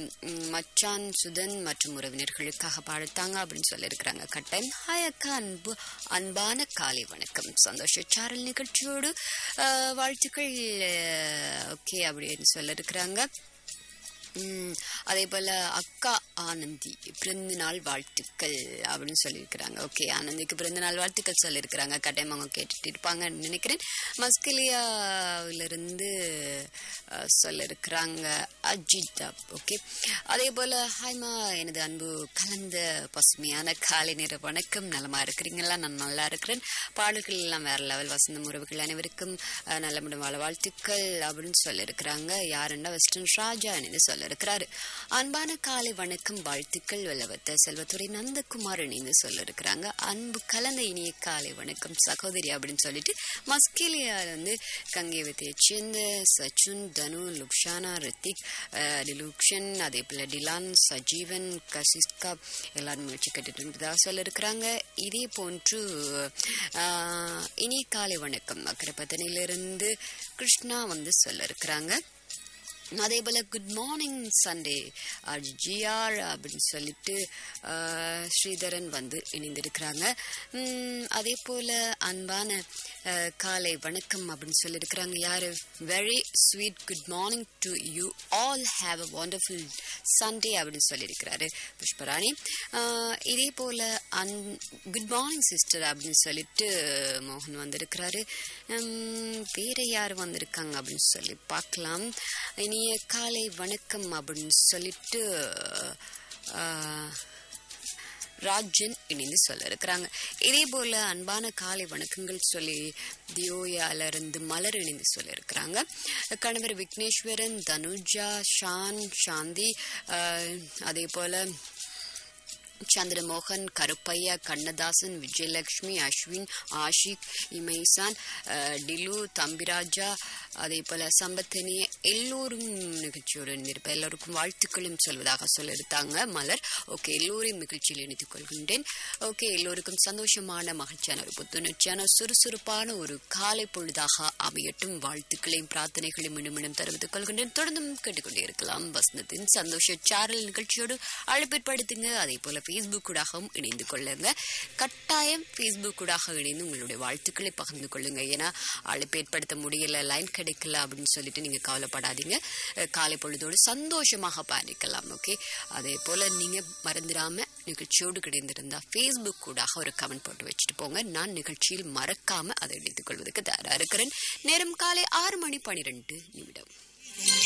ம், மச்சான் சுதன் மற்றும் உறவினர்களுக்காக பாடுத்தாங்க அப்படின்னு சொல்லியிருக்கிறாங்க கட்டாயம் ஹாய் அக்கா அன்பு அன்பான காலை வணக்கம் சந்தோஷ சாரல் நிகழ்ச்சியோடு அஹ், வாழ்த்துக்கள் ஓகே அப்படின்னு சொல்லியிருக்கிறாங்க ம், அதே போல அக்கா ஆனந்தி பிறந்த நாள் வாழ்த்துக்கள் அப்படின்னு சொல்லியிருக்கிறாங்க ஓகே ஆனந்திக்கு பிறந்த நாள் வாழ்த்துக்கள் சொல்லியிருக்கிறாங்க கட்டாயம் அவங்க கேட்டுட்டு இருப்பாங்கன்னு நினைக்கிறேன் மஸ்கலியாவிலிருந்து அஹ், சொல்லியிருக்கிறாங்க அஜிதா ஓகே அதே போல ஹாய்மா எனது அன்பு கலந்த பசுமையான காலை நேர வணக்கம் நலமா இருக்கிறீங்களா நான் நல்லா இருக்கிறேன் பாடல்கள் எல்லாம் வேற லெவல் வசந்தம் உறவுகள் அனைவருக்கும் அஹ், நலமுடன் வாழ வாழ்த்துக்கள் அப்படின்னு சொல்லியிருக்கிறாங்க யாருன்னா வெஸ்டர்ன் ஷாஜா என்று சொல்லியிருக்கிறாரு அன்பான காலை வணக்கம் வாழ்த்துக்கள் வெள்ளவத்த செல்வத்துறை நந்தகுமார் இணைந்து சொல்லியிருக்கிறாங்க அன்பு கலந்த இனிய காலை வணக்கம் சகோதரி அப்படின்னு சொல்லிட்டு மஸ்கேலியால வந்து கங்கேவத்தையை சேர்ந்த சச்சுன் தனு லுக்ஷானா ரித்திக் அஹ், டிலுக்ஷன் அதே போல டிலான் சஜீவன் கசிஸ்கா எல்லாரும் முயற்சி கேட்டுட்டு இருந்ததாக சொல்லியிருக்கிறாங்க இதே போன்று அஹ், இனிய காலை வணக்கம் அக்கரைப்பத்தனையிலிருந்து கிருஷ்ணா வந்து சொல்லியிருக்கிறாங்க அதே போல் குட் மார்னிங் சண்டே ஜிஆர் அப்படின்னு சொல்லிட்டு அஹ், ஸ்ரீதரன் வந்து இணைந்திருக்கிறாங்க உம், அதே போல் அன்பான அஹ், காலை வணக்கம் அப்படின்னு சொல்லியிருக்கிறாங்க யார் very sweet good morning to you all have a wonderful Sunday அப்படின்னு சொல்லியிருக்கிறாரு புஷ்பராணி அஹ், இதே போல் அன் குட் மார்னிங் சிஸ்டர் அப்படின்னு சொல்லிட்டு மோகன் வந்திருக்கிறாரு உம், வேற யார் வந்திருக்காங்க அப்படின்னு சொல்லி பார்க்கலாம் இனிய காலை வணக்கம் அப்படின்னு சொல்லிட்டு ஆஹ், ராஜன் இணைந்து சொல்ல இருக்கிறாங்க இதே போல அன்பான காலை வணக்கங்கள் சொல்லி தியோயால இருந்து மலர் இணைந்து சொல்ல இருக்கிறாங்க கணவர் விக்னேஸ்வரன் தனுஜா ஷான் சாந்தி ஆஹ், அதே போல சந்திரமோகன் கருப்பையா கண்ணதாசன் விஜயலட்சுமி அஸ்வின் ஆஷிக் இமைசான் அஹ், டிலு தம்பிராஜா அதே போல சம்பத்தனிய எல்லோரும் நிகழ்ச்சியோடு இருப்ப எல்லோருக்கும் வாழ்த்துக்களும் சொல்வதாக சொல்லியிருந்தாங்க மலர் ஓகே எல்லோரையும் நிகழ்ச்சியில் இணைத்துக் கொள்கின்றேன் ஓகே எல்லோருக்கும் சந்தோஷமான மகிழ்ச்சியான ஒரு புத்துணர்ச்சியான சுறுசுறுப்பான ஒரு காலை பொழுதாக அமையட்டும் வாழ்த்துக்களையும் பிரார்த்தனைகளையும் மீண்டும் மீண்டும் தெரிவித்துக் கொள்கின்றேன் தொடர்ந்தும் கேட்டுக்கொண்டே இருக்கலாம் வசந்தத்தின் சந்தோஷ சாரல் நிகழ்ச்சியோடு அழைப்பேற்படுத்துங்க அதே போல ஃபேஸ்புக் கூடாகவும் இணைந்து கொள்ளுங்க கட்டாயம் ஃபேஸ்புக் கூடாக இணைந்து உங்களுடைய வாழ்த்துக்களை பகிர்ந்து கொள்ளுங்க ஏன்னா அழைப்பு ஏற்படுத்த முடியல லைன் கிடைக்கல அப்படின்னு சொல்லிட்டு நீங்க கவலைப்படாதீங்க அஹ் காலை பொழுதோடு சந்தோஷமாக பயணிக்கலாம் ஓகே அதே போல நீங்க மறந்துடாம நிகழ்ச்சியோடு கிடைந்திருந்தா ஃபேஸ்புக் கூடாக ஒரு கமெண்ட் போட்டு வச்சுட்டு போங்க நான் நிகழ்ச்சியில் மறக்காம அதை இணைத்துக் கொள்வதற்கு தயாரா இருக்கிறேன் நேரம் காலை ஆறு மணி பனிரெண்டு நிமிடம்